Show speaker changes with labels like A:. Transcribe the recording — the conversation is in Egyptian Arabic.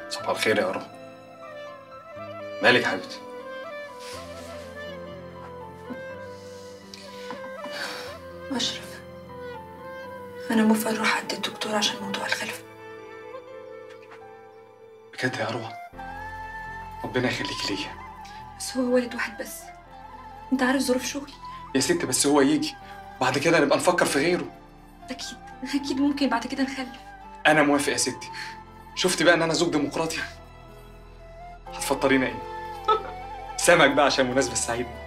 A: صباح الخير يا أروى مالك يا حبيبتي
B: أشرف أنا موافقة أروح عند الدكتور عشان موضوع الخلفة
A: بجد يا أروى ربنا يخليك ليا
B: بس هو والد واحد بس أنت عارف ظروف شغلي
A: يا ست بس هو يجي بعد كده نبقى نفكر في غيره
B: أكيد أكيد ممكن بعد كده نخلف
A: انا موافق يا ستي شفتي بقى ان انا زوج ديمقراطي هتفطرينا ايه سمك بقى عشان المناسبه السعيده